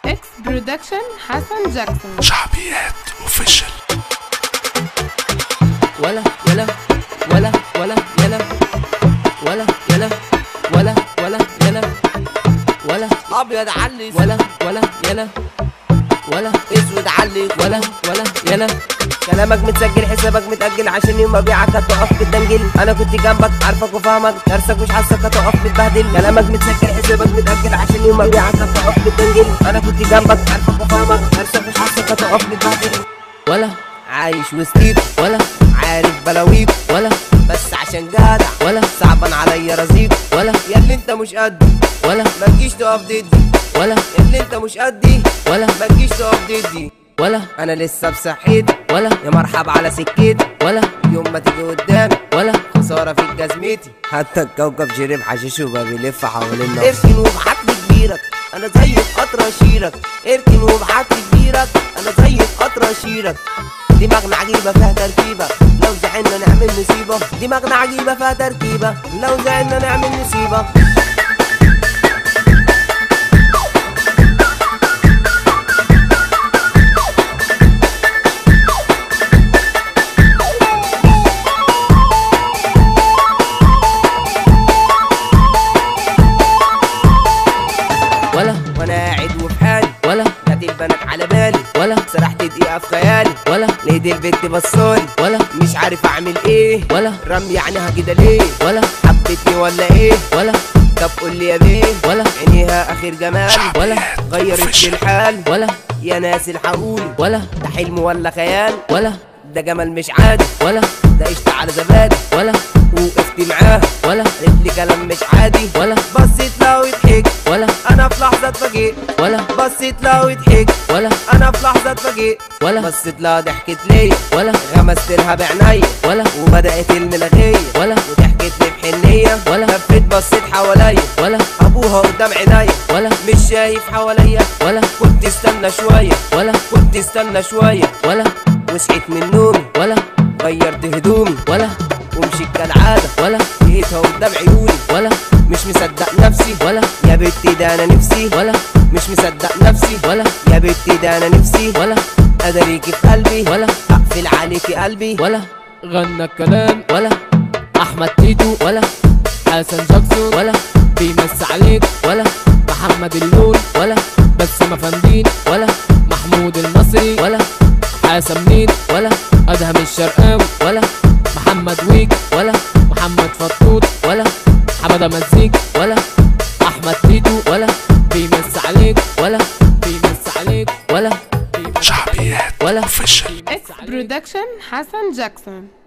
اكس برودكشن حسن جاكسون شعبيات اوفيشال ولا يلا ولا ولا يلا ولا يلا ولا ولا يلا ولا ابيض علي ولا ولا يلا ولا اسود علي ولا ولا يلا كلامك متسجل حسابك متأجل عشان يوم ابيعك هتقف بالدنجل انا كنت جنبك عارفك وفاهمك درسك مش حاسك هتقف متبهدل كلامك متسجل حسابك متأجل عشان يوم ابيعك هتقف بالدنجل انا كنت جنبك عارفك وفاهمك درسك مش حاسك هتقف متبهدل ولا عايش وسطيك ولا عارف بلاويك ولا بس عشان جدع ولا صعبان عليا رزيق ولا يا اللي انت مش قدي ولا ما تجيش تقف ضدي ولا يا اللي انت مش قدي ولا ما تجيش تقف ضدي ولا انا لسه بصحيتي ولا يا مرحب على سكتي ولا يوم ما تيجي قدامي ولا خسارة في جزمتي حتى الكوكب شرب حشيش وبقى بيلف حوالين نفسه اركن وابعت لي كبيرك انا زي القطر اشيرك اركن وابعت لي كبيرك انا زي القطر اشيرك دماغنا عجيبة فيها تركيبة لو زعلنا نعمل نصيبة دماغنا عجيبة فيها تركيبة لو زعلنا نعمل نصيبة ولا وانا قاعد وفي حالي ولا جت البنات على بالي ولا سرحت دقيقة في خيالي ولا لقيت البنت بصالي ولا مش عارف اعمل ايه ولا رمي عنها كده ليه ولا حبتني ولا ايه ولا طب قول لي يا بيه ولا عينيها اخر جمال ولا غيرت لي الحال ولا يا ناس الحقوني ولا ده حلم ولا خيال ولا ده جمال مش عادي ولا ده قشطة على زبادي ولا وقفت معاه ولا قالت لي كلام مش عادي ولا بصيت لها وضحك ولا انا في لحظة اتفاجئت ولا بصيت لها وضحك ولا انا في لحظة اتفاجئت ولا بصيت لها ضحكت ليا ولا غمست لها بعينيا ولا وبدأت الملغية ولا وضحكت لي بحنية ولا لفيت بصيت حواليا ولا ابوها قدام عينيا ولا مش شايف حواليا ولا كنت استنى شوية ولا كنت استنى شوية ولا وصحيت من نومي ولا غيرت هدومي ولا ومشيت كالعادة ولا لقيتها قدام عيوني ولا مش مصدق نفسي ولا يا بنتي ده انا نفسي ولا مش مصدق نفسي ولا يا بنتي ده انا نفسي ولا ادريكي في قلبي ولا اقفل عليكي قلبي ولا غنى الكلام ولا احمد تيتو ولا حسن جاكسون ولا بيمس عليك ولا محمد اللون ولا بسام فندين ولا محمود المصري ولا حسن مين ولا ادهم الشرقاوي ولا محمد ويك ولا محمد فطوط ولا حماده مزيك ولا احمد تيتو ولا بيمس عليك ولا بيمس عليك ولا بيمس شعبيات ولا اوفيشال اكس برودكشن حسن جاكسون